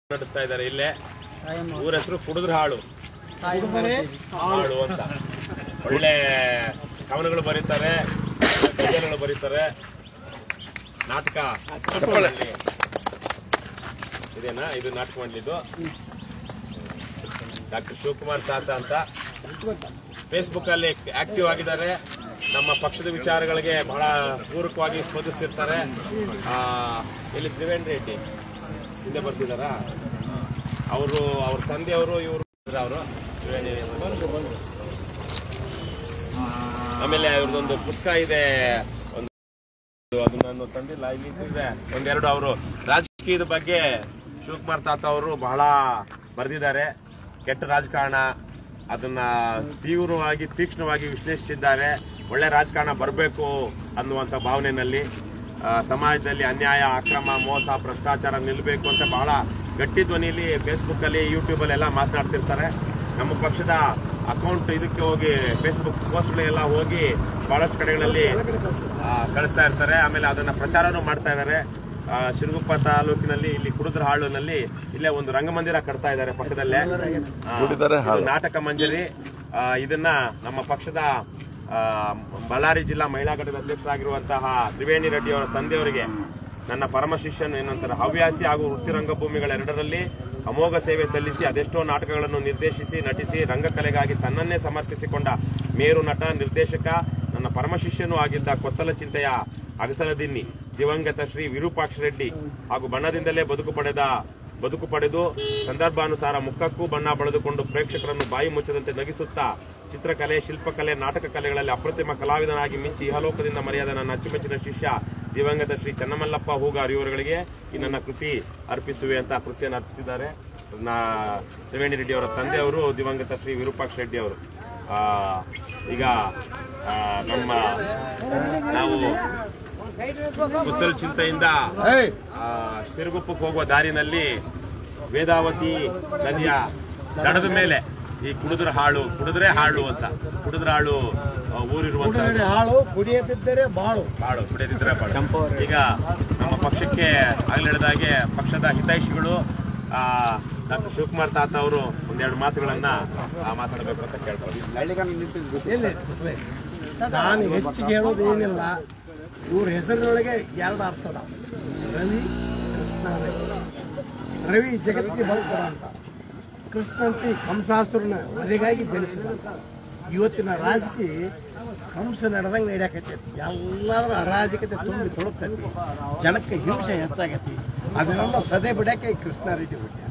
ನಡೆಸ್ತಾ ಇದ್ದಾರೆ ಇಲ್ಲೇ ಊರ ಹೆಸರು ಕುಡಿದ್ರ ಹಾಳು ಹಾಳು ಅಂತ ಒಳ್ಳೆ ಕವನಗಳು ಬರೀತಾರೆ ಗಜಲ್ಗಳು ಬರೀತಾರೆ ನಾಟಕ ಮಂಡಳಿ. ಇದೇನಾ ಇದು ನಾಟಕ ಮಂಡಳಿದು ಡಾಕ್ಟರ್ ಶಿವಕುಮಾರ್ ತಾತ ಅಂತ ಫೇಸ್ಬುಕ್ ಅಲ್ಲಿ ಆಕ್ಟಿವ್ ಆಗಿದ್ದಾರೆ ನಮ್ಮ ಪಕ್ಷದ ವಿಚಾರಗಳಿಗೆ ಬಹಳ ಪೂರಕವಾಗಿ ಸ್ಪಂದಿಸ್ತಿರ್ತಾರೆ ಆ, ಇಲ್ಲಿ ತ್ರಿವೇಣಿ ರೆಡ್ಡಿ ಹಿಂದೆ ಬರ್ತಿದಾರಾ ಅವರು ಅವ್ರ ತಂದೆಯವರು ಇವರು ಅವರು ತ್ರಿವೇಣಿ ಆಮೇಲೆ ಅವ್ರದ್ದೊಂದು ಪುಸ್ತಕ ಇದೆ ಒಂದು ಅದು ನಾನು ತಂದಿಲ್ಲ ಇಲ್ಲಿ ಇದೆ ಒಂದೆರಡು ಅವರು ರಾಜಕೀಯದ ಬಗ್ಗೆ ಶಿವಕುಮಾರ್ ತಾತ ಅವರು ಬಹಳ ಬರೆದಿದ್ದಾರೆ ಕೆಟ್ಟ ರಾಜಕಾರಣ ಅದನ್ನ ತೀವ್ರವಾಗಿ ತೀಕ್ಷ್ಣವಾಗಿ ವಿಶ್ಲೇಷಿಸಿದ್ದಾರೆ ಒಳ್ಳೆ ರಾಜಕಾರಣ ಬರಬೇಕು ಅನ್ನುವಂಥ ಭಾವನೆಯಲ್ಲಿ ಆ, ಸಮಾಜದಲ್ಲಿ ಅನ್ಯಾಯ ಅಕ್ರಮ ಮೋಸ ಭ್ರಷ್ಟಾಚಾರ ನಿಲ್ಲಬೇಕು ಅಂತ ಬಹಳ ಗಟ್ಟಿ ಧ್ವನಿಯಲ್ಲಿ ಫೇಸ್ಬುಕ್ ಅಲ್ಲಿ ಯೂಟ್ಯೂಬ್ ಅಲ್ಲಿ ಎಲ್ಲ ಮಾತನಾಡ್ತಿರ್ತಾರೆ ನಮ್ಮ ಪಕ್ಷದ ಅಕೌಂಟ್ ಇದಕ್ಕೆ ಹೋಗಿ ಫೇಸ್ಬುಕ್ ಪೋಸ್ಟ್ಗಳೆಲ್ಲ ಹೋಗಿ ಬಹಳಷ್ಟು ಕಡೆಗಳಲ್ಲಿ ಆ, ಕಳಿಸ್ತಾ ಇರ್ತಾರೆ ಆಮೇಲೆ ಅದನ್ನ ಪ್ರಚಾರನೂ ಮಾಡ್ತಾ ಇದ್ದಾರೆ ಆ, ಶಿರಗುಪ್ಪ ತಾಲೂಕಿನಲ್ಲಿ ಇಲ್ಲಿ ಕುಡುದ್ರ ಹಾಳುನಲ್ಲಿ ಇಲ್ಲೇ ಒಂದು ರಂಗಮಂದಿರ ಕಟ್ತಾ ಇದ್ದಾರೆ ಪಕ್ಕದಲ್ಲೇ ಆ, ಇದು ನಾಟಕ ಮಂಜರಿ ಆ, ಇದನ್ನ ನಮ್ಮ ಪಕ್ಷದ ಆ, ಬಳ್ಳಾರಿ ಜಿಲ್ಲಾ ಮಹಿಳಾ ಘಟಕದ ಅಧ್ಯಕ್ಷರಾಗಿರುವಂತಹ ತ್ರಿವೇಣಿ ರೆಡ್ಡಿ ಅವರ ತಂದೆಯವರಿಗೆ ನನ್ನ ಪರಮ ಶಿಷ್ಯನು ಏನಂತಾರೆ ಹವ್ಯಾಸಿ ಹಾಗೂ ವೃತ್ತಿ ರಂಗಭೂಮಿಗಳೆರಡರಲ್ಲಿ ಅಮೋಘ ಸೇವೆ ಸಲ್ಲಿಸಿ ಅದೆಷ್ಟೋ ನಾಟಕಗಳನ್ನು ನಿರ್ದೇಶಿಸಿ ನಟಿಸಿ ರಂಗಕಲೆಗಾಗಿ ತನ್ನನ್ನೇ ಸಮರ್ಪಿಸಿಕೊಂಡ ಮೇರು ನಟ ನಿರ್ದೇಶಕ ನನ್ನ ಪರಮ ಶಿಷ್ಯನೂ ಆಗಿದ್ದ ಕೊತ್ತಲ ಚಿಂತೆಯ ಅಗಸಲದಿನ್ನಿ ದಿವಂಗತ ಶ್ರೀ ವಿರೂಪಾಕ್ಷ ರೆಡ್ಡಿ ಹಾಗೂ ಬಣ್ಣದಿಂದಲೇ ಬದುಕು ಪಡೆದ ಬದುಕು ಪಡೆದು ಸಂದರ್ಭಾನುಸಾರ ಮುಖಕ್ಕೂ ಬಣ್ಣ ಬಳಿದುಕೊಂಡು ಪ್ರೇಕ್ಷಕರನ್ನು ಬಾಯಿ ಮುಚ್ಚದಂತೆ ನಗಿಸುತ್ತಾ ಚಿತ್ರಕಲೆ ಶಿಲ್ಪಕಲೆ ನಾಟಕ ಕಲೆಗಳಲ್ಲಿ ಅಪ್ರತಿಮ ಕಲಾವಿದನಾಗಿ ಮಿಂಚಿ ಇಹಲೋಕದಿಂದ ಮರೆಯಾದ ನನ್ನ ಅಚ್ಚುಮೆಚ್ಚಿನ ಶಿಷ್ಯ ದಿವಂಗತ ಶ್ರೀ ಚನ್ನಮಲ್ಲಪ್ಪ ಹೂಗಾರ್ ಇವರುಗಳಿಗೆ ಈ ನನ್ನ ಕೃತಿ ಅರ್ಪಿಸುವೆ ಅಂತ ಕೃತಿಯನ್ನು ಅರ್ಪಿಸಿದ್ದಾರೆ ನಾ ತ್ರಿವೇಣಿ ರೆಡ್ಡಿ ಅವರ ತಂದೆಯವರು ದಿವಂಗತ ಶ್ರೀ ವಿರೂಪಾಕ್ಷ ರೆಡ್ಡಿ ಅವರು ಆ, ಈಗ ಆ, ನಮ್ಮ ನಾವು ಕುತ್ತಲ್ ಚಿಂತೆಯಿಂದ ಆ, ಸಿರುಗುಪ್ಪಕ್ಕೆ ಹೋಗುವ ದಾರಿನಲ್ಲಿ ವೇದಾವತಿ ನದಿಯ ದಡದ ಮೇಲೆ ಈ ಕುಡಿದ್ರ ಹಾಳು ಕುಡಿದ್ರೆ ಹಾಳು ಅಂತ ಕುಡಿದ್ರ ಹಾಳು ಆ, ಊರಿರುವಂತ ಹಾಳು ಕುಡಿಯದಿದ್ದರೆ ಬಾಳು ಬಾಳು ಕುಡಿಯದಿದ್ರೆ ಬಾಳು ಈಗ ನಮ್ಮ ಪಕ್ಷಕ್ಕೆ ಆಗ್ಲಿ ಹೇಳಿದಾಗೆ ಪಕ್ಷದ ಹಿತೈಷಿಗಳು ಆ ಡಾಕ್ಟರ್ ಶಿವಕುಮಾರ್ ತಾತ ಅವರು ಒಂದೆರಡು ಮಾತುಗಳನ್ನ ಆ, ಮಾತಾಡಬೇಕು ಅಂತ ಕೇಳ್ಬೋದು ಎಲ್ಲಿ ಕುಸಲೆ? ನಾನು ಹೆಚ್ಚಿಗೆ ಹೇಳೋದು ಏನಿಲ್ಲ ಇವ್ರ ಹೆಸರಿನೊಳಗೆ ಎರಡು ಅರ್ಥ ಅದಾವ. ರವಿ ಕೃಷ್ಣ ರವಿ. ರವಿ ಜಗತ್ತಿಗೆ ಬದುಕುವ ಅಂತ ಕೃಷ್ಣಂತಿ ಕಂಸಾಸುರನ ವಧೆಗಾಗಿ ಜನಿಸಿದಂತ ಇವತ್ತಿನ ರಾಜಕೀಯ ಕಂಸ ನಡೆದಂಗೆ ನಡೆಯಕತ್ತೈತಿ ಎಲ್ಲಾದ್ರೂ ಅರಾಜಕತೆ ತುಂಬಿ ತೊಳಗ್ತೈತಿ ಜನಕ್ಕೆ ಹಿಂಸೆ ಹೆಚ್ಚಾಗೈತಿ ಅದನ್ನೆಲ್ಲ ಸದೆ ಬಿಡಕ್ಕೆ ಈ ಕೃಷ್ಣಾರೆಡ್ಡಿ ಹುಟ್ಟ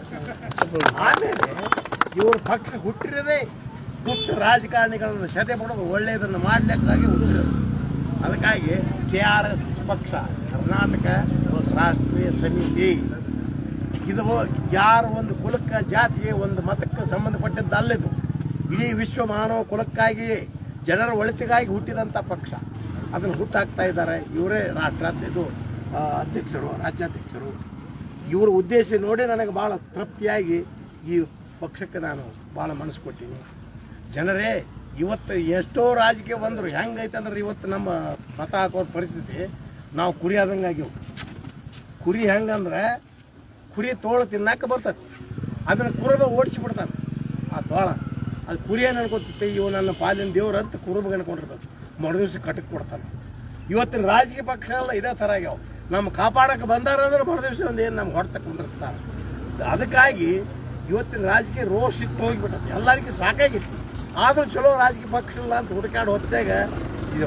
ಆಮೇಲೆ ಇವ್ರ ಪಕ್ಷ ಹುಟ್ಟಿರೋದೇ ದುಷ್ಟ ರಾಜಕಾರಣಿಗಳನ್ನು ಸದೆ ಮಾಡೋದು ಒಳ್ಳೆಯದನ್ನು ಮಾಡ್ಲಿಕ್ಕಾಗಿ ಹುಟ್ಟಿರೋದು ಅದಕ್ಕಾಗಿ ಕೆ ಆರ್ ಎಸ್ ಪಕ್ಷ ಕರ್ನಾಟಕ ರಾಷ್ಟ್ರೀಯ ಸಮಿತಿ ಇದು ಯಾರ ಒಂದು ಕುಲಕ್ಕೆ ಜಾತಿಗೆ ಒಂದು ಮತಕ್ಕೆ ಸಂಬಂಧಪಟ್ಟಿದ್ದಲ್ಲಿದು ಇಡೀ ವಿಶ್ವ ಮಾನವ ಕುಲಕ್ಕಾಗಿಯೇ ಜನರ ಒಳಿತಿಗಾಗಿ ಹುಟ್ಟಿದಂಥ ಪಕ್ಷ ಅದನ್ನು ಹುಟ್ಟಾಕ್ತಾ ಇದ್ದಾರೆ ಇವರೇ ರಾಷ್ಟ್ರ ಇದು ಆ, ಅಧ್ಯಕ್ಷರು ರಾಜ್ಯಾಧ್ಯಕ್ಷರು ಇವರ ಉದ್ದೇಶ ನೋಡಿ ನನಗೆ ಭಾಳ ತೃಪ್ತಿಯಾಗಿ ಈ ಪಕ್ಷಕ್ಕೆ ನಾನು ಭಾಳ ಮನಸ್ಸು ಕೊಟ್ಟೀನಿ ಜನರೇ ಇವತ್ತು ಎಷ್ಟೋ ರಾಜಕೀಯ ಬಂದರು ಹೆಂಗೈತೆ ಅಂದ್ರೆ ಇವತ್ತು ನಮ್ಮ ಮತ ಹಾಕೋ ಪರಿಸ್ಥಿತಿ ನಾವು ಕುರಿ ಆದಂಗೆ ಆಗ್ಯವು ಕುರಿ ಹೆಂಗಂದ್ರೆ ಕುರಿ ತೋಳ ತಿನ್ನಾಕ ಬರ್ತದೆ ಅದನ್ನ ಕುರುಬ ಓಡಿಸಿ ಬಿಡ್ತಾನೆ ಆ ತೋಳ ಅದು ಕುರಿ ಏನು ಅನ್ಕೋತೈತೆ ಇವು ನನ್ನ ಪಾಲಿನ ದೇವ್ರ ಅಂತ ಕುರುಬಗೆ ಅನ್ಕೊಂಡಿರ್ತದೆ ಮರುದಿವ್ಸ ಕಟಕ್ ಕೊಡ್ತಾನೆ ಇವತ್ತಿನ ರಾಜಕೀಯ ಪಕ್ಷ ಎಲ್ಲ ಇದೇ ಥರ ಆಗ್ಯಾವ ನಮ್ಮ ಕಾಪಾಡಕ್ಕೆ ಬಂದಾರ ಅಂದ್ರೆ ಮರುದಿವ್ಸ ಒಂದು ಏನು ನಮ್ಗೆ ಹೊಡೆತ ಕುಂದಿರ್ಸ್ತಾರೆ ಅದಕ್ಕಾಗಿ ಇವತ್ತಿನ ರಾಜಕೀಯ ರೋಷ್ ಇಟ್ಟು ಹೋಗಿಬಿಟ್ಟದೆ ಎಲ್ಲರಿಗೂ ಸಾಕಾಗಿತ್ತು ಆದ್ರೂ ಚಲೋ ರಾಜಕೀಯ ಪಕ್ಷ ಇಲ್ಲ ಅಂತ ಹುಡುಕಾಡಿ ಹೊತ್ತಾಗ ಇದು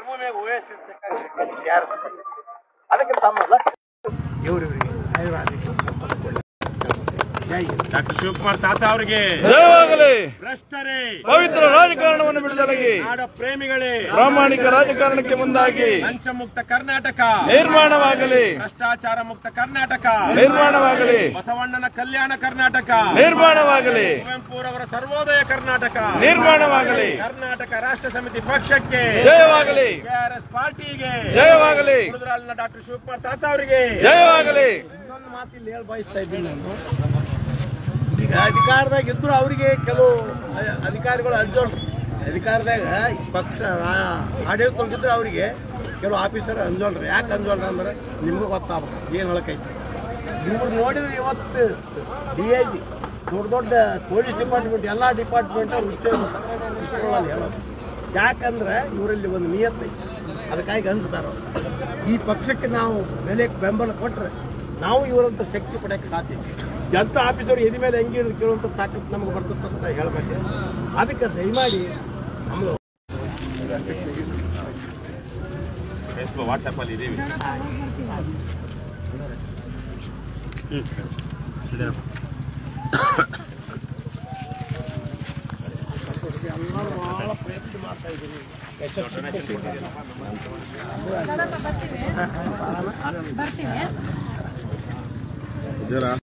ಅದಕ್ಕೆ ತಮ್ಮ ದೇವರವರಿಗೆ ಆಯುರ್ವೇದಿಕ್ ಸಂಪತ್ತು ಕೊಡಲಿ. ಜೈ ಹಿಂದ್. ಡಾಕ್ಟರ್ ಶಿವಕುಮಾರ್ ತಾತ ಅವರಿಗೆ ಜಯವಾಗಲಿ ಭ್ರಷ್ಟರೇ ಪವಿತ್ರ ರಾಜಕಾರಣವನ್ನು ಬಿಡುದಲಾಗಿ ನಾಡ ಪ್ರೇಮಿಗಳೇ ಪ್ರಾಮಾಣಿಕ ರಾಜಕಾರಣಕ್ಕೆ ಮುಂದಾಗಿ ಲಂಚ ಮುಕ್ತ ಕರ್ನಾಟಕ ನಿರ್ಮಾಣವಾಗಲಿ ಭ್ರಷ್ಟಾಚಾರ ಮುಕ್ತ ಕರ್ನಾಟಕ ನಿರ್ಮಾಣವಾಗಲಿ ಬಸವಣ್ಣನ ಕಲ್ಯಾಣ ಕರ್ನಾಟಕ ನಿರ್ಮಾಣವಾಗಲಿ ಕುವೆಂಪುರವರ ಸರ್ವೋದಯ ಕರ್ನಾಟಕ ನಿರ್ಮಾಣವಾಗಲಿ ಕರ್ನಾಟಕ ರಾಷ್ಟ್ರ ಸಮಿತಿ ಪಕ್ಷಕ್ಕೆ ಜಯವಾಗಲಿ ಕೆಆರ್ಎಸ್ ಪಾರ್ಟಿಗೆ ಜಯವಾಗಲಿ ಕುರುದ್ರಾಲ್ನ ಡಾಕ್ಟರ್ ಶಿವಕುಮಾರ್ ತಾತ ಅವರಿಗೆ ಜಯವಾಗಲಿ ಇನ್ನೊಂದು ಮಾತು ಇಲ್ಲಿ ಹೇಳಿ ಬಯಸ್ತಾ ಇದ್ದೀನಿ ನಾನು ಈಗ ಅಧಿಕಾರದಾಗ ಇದ್ರು ಅವರಿಗೆ ಕೆಲವು ಅ- ಅಧಿಕಾರಿಗಳು ಅಂಜೋಳ್ರಿ ಅಧಿಕಾರದಾಗ ಈ ಪಕ್ಷ ಆ- ಆಡಳಿತದೊಳಗಿದ್ರೆ ಅವರಿಗೆ ಕೆಲವು ಆಫೀಸರ್ ಅಂಜೋಳ್ರಿ ಯಾಕೆ ಅಂಜೋಳ್ರಿ ಅಂದ್ರೆ ನಿಮ್ಗೆ ಗೊತ್ತಾಗ್ಬೇಕು ಏನು ಹೇಳಕೈತಿ ಇವ್ರು ನೋಡಿದ್ರೆ ಇವತ್ತು ಡಿ ಐ ಜಿ ದೊಡ್ಡ ದೊಡ್ಡ ಪೊಲೀಸ್ ಡಿಪಾರ್ಟ್ಮೆಂಟ್ ಎಲ್ಲ ಡಿಪಾರ್ಟ್ಮೆಂಟ್ ಅವ್ರು ಇಷ್ಟಗಳಲ್ಲಿ ಹೇಳೋದು ಯಾಕಂದ್ರೆ ಇವರಲ್ಲಿ ಒಂದು ನಿಯತ್ತೈತಿ ಅದಕ್ಕಾಗಿ ಅನ್ಸ್ತಾರ ಈ ಪಕ್ಷಕ್ಕೆ ನಾವು ಬೆಲೆ ಬೆಂಬಲ ಕೊಟ್ಟರೆ ನಾವು ಇವರಂತ ಶಕ್ತಿ ಪಡೆಯಕ್ಕೆ ಸಾಧ್ಯ ಜನತಾ ಆಫೀಸರು ಎದಿ ಮೇಲೆ ಹೆಂಗೆ ಇರೋದು ಕೇಳುವಂಥ ತಾಕತ್ತು ನಮಗೆ ಬರ್ತದೆ ಅಂತ ಹೇಳ್ಬೇಕು ಅದಕ್ಕೆ ದಯಮಾಡಿ ನಮ್ಮದು ಫೇಸ್ಬುಕ್ ವಾಟ್ಸಪ್ ಅಲ್ಲಿ ಇದೀವಿ ಎಲ್ಲರೂ ಭಾಳ ಪ್ರಯತ್ನ ಮಾಡ್ತಾ ಇದ್ದೀವಿ ಬರ್ತೀವಿ ಬರ್ತೀವಿ